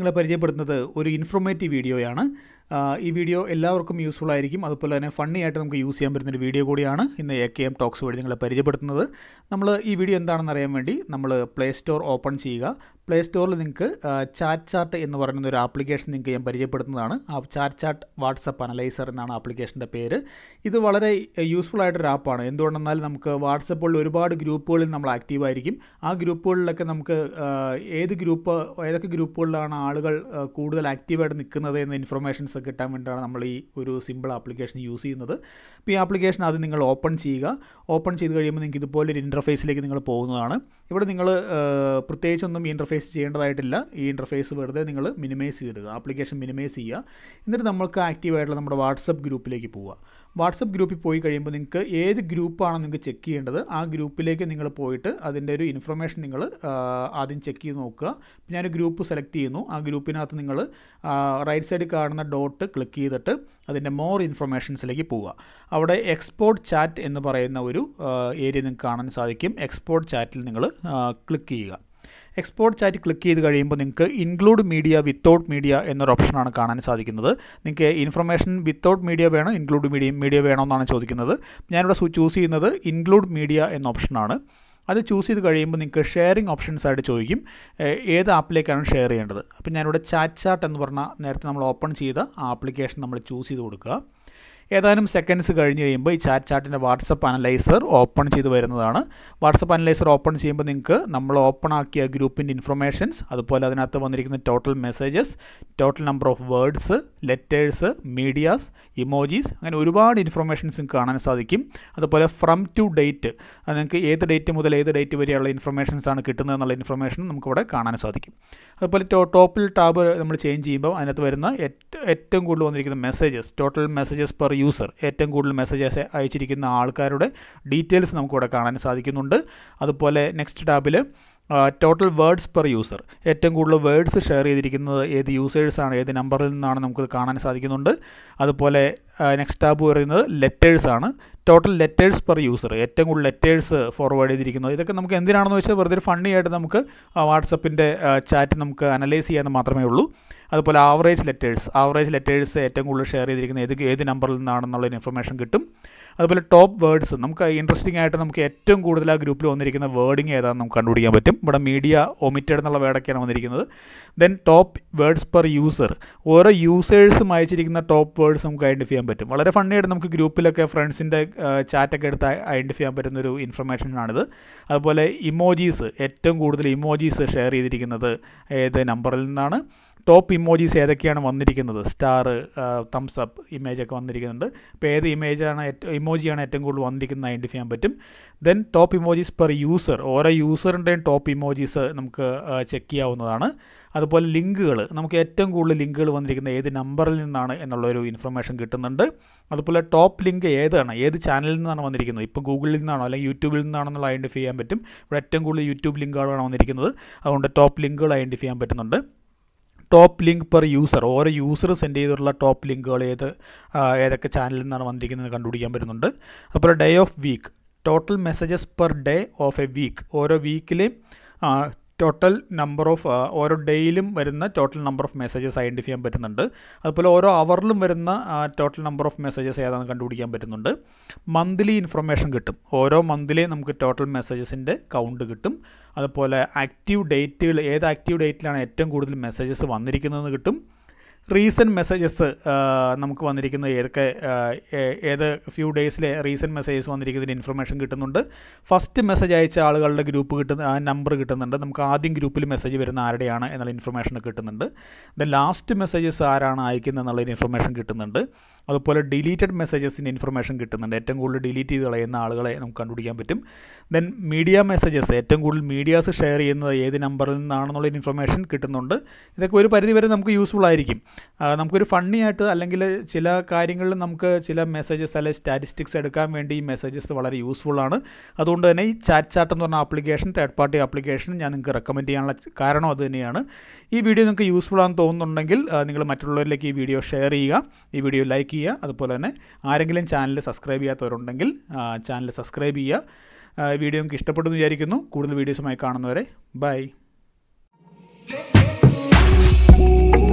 നിങ്ങളെ പരിചയപ്പെടുത്തുന്നത് ഒരു ഇൻഫോർമേറ്റീവ് വീഡിയോയാണ് ആ, ഈ വീഡിയോ എല്ലാവർക്കും യൂസ്ഫുൾ ആയിരിക്കും അതുപോലെ തന്നെ ഫണ്ണി ആയിട്ട് നമുക്ക് യൂസ് ചെയ്യാൻ പറ്റുന്ന ഒരു വീഡിയോ കൂടിയാണ് ഇന്ന് എ കെ എം ടോക്സ് വഴി നിങ്ങളെ പരിചയപ്പെടുത്തുന്നത് നമ്മൾ ഈ വീഡിയോ എന്താണെന്ന് അറിയാൻ വേണ്ടി നമ്മൾ പ്ലേ സ്റ്റോർ ഓപ്പൺ ചെയ്യുക പ്ലേ സ്റ്റോറിൽ നിങ്ങൾക്ക് ചാറ്റ് ചാർട്ട് എന്ന് പറയുന്ന ഒരു ആപ്ലിക്കേഷൻ നിങ്ങൾക്ക് ഞാൻ പരിചയപ്പെടുത്തുന്നതാണ് ആ ചാറ്റ് ചാറ്റ് വാട്സപ്പ് അനലൈസർ എന്നാണ് ആപ്ലിക്കേഷൻ്റെ പേര് ഇത് വളരെ യൂസ്ഫുൾ ആയിട്ടൊരു ആപ്പാണ് എന്തുകൊണ്ടെന്നാൽ നമുക്ക് വാട്സപ്പിൽ ഒരുപാട് ഗ്രൂപ്പുകളിൽ നമ്മൾ ആക്റ്റീവ് ആയിരിക്കും ആ ഗ്രൂപ്പുകളിലൊക്കെ നമുക്ക് ആ, ഏത് ഗ്രൂപ്പ് ഏതൊക്കെ ഗ്രൂപ്പുകളിലാണ് ആളുകൾ ആ, കൂടുതൽ ആക്റ്റീവായിട്ട് നിൽക്കുന്നത് എന്ന ഇൻഫർമേഷൻസ് ഒക്കെ കിട്ടാൻ വേണ്ടിയിട്ടാണ് നമ്മൾ ഈ ഒരു സിമ്പിൾ ആപ്ലിക്കേഷൻ യൂസ് ചെയ്യുന്നത് അപ്പോൾ ഈ ആപ്ലിക്കേഷൻ ആദ്യം നിങ്ങൾ ഓപ്പൺ ചെയ്യുക ഓപ്പൺ ചെയ്ത് കഴിയുമ്പോൾ നിങ്ങൾക്ക് ഇതുപോലൊരു ഇൻ്റർഫേസിലേക്ക് നിങ്ങൾ പോകുന്നതാണ് ഇവിടെ നിങ്ങൾ പ്രത്യേകിച്ചൊന്നും ഈ ഇൻ്റർഫേസ് ചെയ്യേണ്ടതായിട്ടില്ല ഈ ഇൻ്റർഫേസ് വെറുതെ നിങ്ങൾ മിനിമൈസ് ചെയ്തിടുക ആപ്ലിക്കേഷൻ മിനിമൈസ് ചെയ്യുക എന്നിട്ട് നമുക്ക് ആക്റ്റീവായിട്ടുള്ള നമ്മുടെ വാട്സപ്പ് ഗ്രൂപ്പിലേക്ക് പോവുക വാട്സപ്പ് ഗ്രൂപ്പിൽ പോയി കഴിയുമ്പോൾ നിങ്ങൾക്ക് ഏത് ഗ്രൂപ്പാണ് നിങ്ങൾക്ക് ചെക്ക് ചെയ്യേണ്ടത് ആ ഗ്രൂപ്പിലേക്ക് നിങ്ങൾ പോയിട്ട് അതിൻ്റെ ഒരു ഇൻഫർമേഷൻ നിങ്ങൾ ആദ്യം ചെക്ക് ചെയ്ത് നോക്കുക പിന്നെ ഞാനൊരു ഗ്രൂപ്പ് സെലക്ട് ചെയ്യുന്നു ആ ഗ്രൂപ്പിനകത്ത് നിങ്ങൾ റൈറ്റ് സൈഡിൽ കാണുന്ന ഡോട്ട് ക്ലിക്ക് ചെയ്തിട്ട് അതിൻ്റെ മോർ ഇൻഫർമേഷൻസിലേക്ക് പോവുക അവിടെ എക്സ്പോർട്ട് ചാറ്റ് എന്ന് പറയുന്ന ഒരു ഏരിയ നിങ്ങൾക്ക് കാണാൻ സാധിക്കും എക്സ്പോർട്ട് ചാറ്റിൽ നിങ്ങൾ ക്ലിക്ക് ചെയ്യുക എക്സ്പോർട്ട് ചാറ്റ് ക്ലിക്ക് ചെയ്ത് കഴിയുമ്പോൾ നിങ്ങൾക്ക് ഇൻക്ലൂഡ് മീഡിയ വിത്തൗട്ട് മീഡിയ എന്നൊരു ഓപ്ഷനാണ് കാണാൻ സാധിക്കുന്നത് നിങ്ങൾക്ക് ഇൻഫർമേഷൻ വിത്തൗട്ട് മീഡിയ വേണോ ഇൻക്ലൂഡ് മീഡിയ മീഡിയ വേണോ എന്നാണ് ചോദിക്കുന്നത് ഞാനിവിടെ ചൂസ് ചെയ്യുന്നത് ഇൻക്ലൂഡ് മീഡിയ എന്ന ഓപ്ഷനാണ് അത് ചൂസ് ചെയ്ത് കഴിയുമ്പോൾ നിങ്ങൾക്ക് ഷെയറിംഗ് ഓപ്ഷൻസ് ആയിട്ട് ചോദിക്കും ഏഹ് ഏത് ആപ്പിലേക്കാണ് ഷെയർ ചെയ്യേണ്ടത് അപ്പോൾ ഞാനിവിടെ ചാറ്റ് ചാറ്റ് എന്ന് പറഞ്ഞ നേരത്തെ നമ്മൾ ഓപ്പൺ ചെയ്ത ആ ആപ്ലിക്കേഷൻ നമ്മൾ ചൂസ് ചെയ്ത് കൊടുക്കുക ഏതാനും സെക്കൻഡ്സ് കഴിഞ്ഞ് കഴിയുമ്പോൾ ഈ ചാറ്റ് ചാറ്റിൻ്റെ വാട്സപ്പ് അനലൈസർ ഓപ്പൺ ചെയ്ത് വരുന്നതാണ് വാട്സപ്പ് അനലൈസർ ഓപ്പൺ ചെയ്യുമ്പോൾ നിങ്ങൾക്ക് നമ്മൾ ഓപ്പൺ ആക്കിയ ഗ്രൂപ്പിൻ്റെ ഇൻഫർമേഷൻസ് അതുപോലെ അതിനകത്ത് വന്നിരിക്കുന്ന total messages total number of words letters medias emojis അങ്ങനെ ഒരുപാട് ഇൻഫർമേഷൻസ് നിങ്ങൾക്ക് കാണാൻ സാധിക്കും അതുപോലെ ഫ്രം ടു ഡേറ്റ് അത് നിങ്ങൾക്ക് ഏത് ഡേറ്റ് മുതൽ ഏത് ഡേറ്റ് വരെയുള്ള ഇൻഫർമേഷൻസ് ആണ് കിട്ടുന്നത് എന്നുള്ള ഇൻഫർമേഷൻ നമുക്കിവിടെ കാണാൻ സാധിക്കും അതുപോലെ ടോ ടോപ്പിൽ ടാബ് നമ്മൾ ചേഞ്ച് ചെയ്യുമ്പോൾ അതിനകത്ത് വരുന്ന ഏറ്റ- ഏറ്റവും കൂടുതൽ വന്നിരിക്കുന്ന messages total messages per user ഏറ്റവും കൂടുതൽ മെസ്സേജസ് അയച്ചിരിക്കുന്ന ആൾക്കാരുടെ ഡീറ്റെയിൽസ് നമുക്കിവിടെ കാണാൻ സാധിക്കുന്നുണ്ട് അതുപോലെ നെക്സ്റ്റ് ടാബിൽ ടോട്ടൽ വേർഡ്സ് പെർ യൂസർ ഏറ്റവും കൂടുതൽ വേർഡ്സ് ഷെയർ ചെയ്തിരിക്കുന്നത് ഏത് യൂസേഴ്സാണ് ഏത് നമ്പറിൽ നിന്നാണ് നമുക്ക് കാണാൻ സാധിക്കുന്നുണ്ട് അതുപോലെ നെക്സ്റ്റ് ടാബ് പറയുന്നത് ലെറ്റേഴ്സ് ആണ് ടോട്ടൽ ലെറ്റേഴ്സ് പെർ യൂസർ ഏറ്റവും കൂടുതൽ ലെറ്റേഴ്സ് ഫോർവേഡ് ചെയ്തിരിക്കുന്നത് ഇതൊക്കെ നമുക്ക് എന്തിനാണെന്ന് വെച്ചാൽ വെറുതെ ഒരു ഫണ്ണി ആയിട്ട് നമുക്ക് വാട്സപ്പിൻ്റെ ചാറ്റ് നമുക്ക് അനലൈസ് ചെയ്യാൻ മാത്രമേ ഉള്ളൂ അതുപോലെ ആവറേജ് ലെറ്റേഴ്സ് ആവറേജ് ലെറ്റേഴ്സ് ഏറ്റവും കൂടുതൽ ഷെയർ ചെയ്തിരിക്കുന്ന ഏത് ഏത് നമ്പറിൽ നിന്നാണെന്നുള്ള ഇൻഫർമേഷൻ കിട്ടും അതുപോലെ ടോപ്പ് വേർഡ്സ് നമുക്ക് ഇൻട്രസ്റ്റിംഗ് ആയിട്ട് നമുക്ക് ഏറ്റവും കൂടുതൽ ആ ഗ്രൂപ്പിൽ വന്നിരിക്കുന്ന വേർഡിങ് ഏതാണെന്ന് നമുക്ക് കണ്ടുപിടിക്കാൻ പറ്റും ഇവിടെ മീഡിയ ഒമിറ്റഡ് എന്നുള്ള വേർഡൊക്കെയാണ് വന്നിരിക്കുന്നത് then top words per user ഓരോ യൂസേഴ്സും അയച്ചിരിക്കുന്ന ടോപ്പ് വേർഡ്സ് നമുക്ക് ഐഡൻറ്റിഫൈ ചെയ്യാൻ പറ്റും വളരെ ഫണ്ണിയായിട്ട് നമുക്ക് ഗ്രൂപ്പിലൊക്കെ ഫ്രണ്ട്സിൻ്റെ ചാറ്റൊക്കെ എടുത്ത് ഐഡൻറ്റിഫൈ ചെയ്യാൻ പറ്റുന്ന ഒരു ഇൻഫർമേഷനാണിത് അതുപോലെ ഇമോജീസ് ഏറ്റവും കൂടുതൽ ഇമോജീസ് ഷെയർ ചെയ്തിരിക്കുന്നത് ഏത് നമ്പറിൽ നിന്നാണ് ടോപ്പ് ഇമോജീസ് ഏതൊക്കെയാണ് വന്നിരിക്കുന്നത് സ്റ്റാർ തംസ് അപ്പ് ഇമേജ് ഒക്കെ വന്നിരിക്കുന്നുണ്ട് അപ്പോൾ ഏത് ഇമേജാണ് ഏറ്റവും ഇമോജിയാണ് ഏറ്റവും കൂടുതൽ വന്നിരിക്കുന്നത് ഐഡൻറ്റിഫൈ ചെയ്യാൻ പറ്റും then top emojis per user ഓരോ യൂസറിൻ്റെയും ടോപ്പ് ഇമോജീസ് നമുക്ക് ചെക്ക് ചെയ്യാവുന്നതാണ് അതുപോലെ ലിങ്കുകൾ നമുക്ക് ഏറ്റവും കൂടുതൽ ലിങ്കുകൾ വന്നിരിക്കുന്നത് ഏത് നമ്പറിൽ നിന്നാണ് എന്നുള്ളൊരു ഇൻഫർമേഷൻ കിട്ടുന്നുണ്ട് അതുപോലെ ടോപ്പ് ലിങ്ക് ഏതാണ് ഏത് ചാനലിൽ നിന്നാണ് വന്നിരിക്കുന്നത് ഇപ്പോൾ ഗൂഗിളിൽ നിന്നാണോ അല്ലെങ്കിൽ യൂട്യൂബിൽ നിന്നാണോ എന്നുള്ള ഐഡൻറ്റിഫൈ ചെയ്യാൻ പറ്റും ഇവിടെ ഏറ്റവും കൂടുതൽ യൂട്യൂബ് ലിങ്കുകളാണ് വന്നിരിക്കുന്നത് അതുകൊണ്ട് ടോപ്പ് ലിങ്കുകൾ ഐഡൻറ്റിഫൈ ചെയ്യാൻ പറ്റുന്നുണ്ട് ടോപ്പ് ലിങ്ക് പെർ യൂസർ ഓരോ യൂസർ സെൻഡ് ചെയ്തിട്ടുള്ള ടോപ്പ് ലിങ്കുകൾ ഏത് ആ, ഏതൊക്കെ ചാനലിൽ നിന്നാണ് വന്നിരിക്കുന്നത് കണ്ടുപിടിക്കാൻ പറ്റുന്നുണ്ട് അതുപോലെ day of week total messages per day of a week ഓരോ വീക്കിലെയും ടോട്ടൽ നമ്പർ ഓഫ് ഓരോ ഡേയിലും വരുന്ന total number of messages identify ചെയ്യാൻ പറ്റുന്നുണ്ട് അതുപോലെ ഓരോ അവറിലും വരുന്ന ടോട്ടൽ നമ്പർ ഓഫ് മെസ്സേജസ് ഏതാണെന്ന് കണ്ടുപിടിക്കാൻ പറ്റുന്നുണ്ട് മന്ത്ലി ഇൻഫർമേഷൻ കിട്ടും ഓരോ മന്ത്ലി നമുക്ക് ടോട്ടൽ മെസ്സേജസിൻ്റെ കൗണ്ട് കിട്ടും അതുപോലെ ആക്റ്റീവ് ഡേറ്റുകൾ ഏത് ആക്റ്റീവ് ഡേറ്റിലാണ് ഏറ്റവും കൂടുതൽ മെസ്സേജസ് വന്നിരിക്കുന്നതെന്ന് കിട്ടും റീസെൻറ്റ് മെസ്സേജസ് നമുക്ക് വന്നിരിക്കുന്നത് ഏതൊക്കെ ആ, ഏ- ഏത് ഫ്യൂ ഡേയ്സിലെ റീസെൻറ്റ് മെസ്സേജസ് വന്നിരിക്കുന്നതിന് ഇൻഫർമേഷൻ കിട്ടുന്നുണ്ട് ഫസ്റ്റ് മെസ്സേജ് അയച്ച ആളുകളുടെ ഗ്രൂപ്പ് കിട്ടുന്ന ആ നമ്പർ കിട്ടുന്നുണ്ട് നമുക്ക് ആദ്യം ഗ്രൂപ്പിൽ മെസ്സേജ് വരുന്ന ആരുടെയാണ് എന്നുള്ള ഇൻഫർമേഷൻ കിട്ടുന്നുണ്ട് ദെൻ ലാസ്റ്റ് മെസ്സേജസ് ആരാണ് അയക്കുന്നത് എന്നുള്ള ഇൻഫർമേഷൻ കിട്ടുന്നുണ്ട് അതുപോലെ ഡിലീറ്റഡ് മെസ്സേജസിൻ്റെ ഇൻഫർമേഷൻ കിട്ടുന്നുണ്ട് ഏറ്റവും കൂടുതൽ ഡിലീറ്റ് ചെയ്ത് കളയുന്ന ആളുകളെ നമുക്ക് കണ്ടുപിടിക്കാൻ പറ്റും ദെൻ മീഡിയ മെസ്സേജസ് ഏറ്റവും കൂടുതൽ മീഡിയാസ് ഷെയർ ചെയ്യുന്നത് ഏത് നമ്പറിൽ നിന്നാണെന്നുള്ള ഇൻഫർമേഷൻ കിട്ടുന്നുണ്ട് ഇതൊക്കെ ഒരു പരിധി വരെ നമുക്ക് യൂസ്ഫുൾ ആയിരിക്കും ആ, നമുക്കൊരു ഫണ്ണി ആയിട്ട് അല്ലെങ്കിൽ ചില കാര്യങ്ങളിൽ നമുക്ക് ചില മെസ്സേജസ് അല്ലെങ്കിൽ സ്റ്റാറ്റിസ്റ്റിക്സ് എടുക്കാൻ വേണ്ടി ഈ മെസ്സേജസ് വളരെ യൂസ്ഫുൾ ആണ് അതുകൊണ്ട് തന്നെ ഈ ചാറ്റ് ചാറ്റ് എന്ന് പറഞ്ഞ ആപ്ലിക്കേഷൻ തേർഡ് പാർട്ടി ആപ്ലിക്കേഷൻ ഞാൻ നിങ്ങൾക്ക് റെക്കമെൻഡ് ചെയ്യാനുള്ള കാരണം അത് തന്നെയാണ് ഈ വീഡിയോ നിങ്ങൾക്ക് യൂസ്ഫുൾ ആണെന്ന് തോന്നുന്നുണ്ടെങ്കിൽ നിങ്ങൾ മറ്റുള്ളവരിലേക്ക് ഈ വീഡിയോ ഷെയർ ചെയ്യുക ഈ വീഡിയോ ലൈക്ക് ചെയ്യുക അതുപോലെ തന്നെ ആരെങ്കിലും ചാനൽ സബ്സ്ക്രൈബ് ചെയ്യാത്തവരുണ്ടെങ്കിൽ ചാനൽ സബ്സ്ക്രൈബ് ചെയ്യുക വീഡിയോ നിങ്ങൾക്ക് ഇഷ്ടപ്പെട്ടു എന്ന് വിചാരിക്കുന്നു കൂടുതൽ വീഡിയോസുമായി കാണുന്നവരെ bye Hey, hey, hey. Thank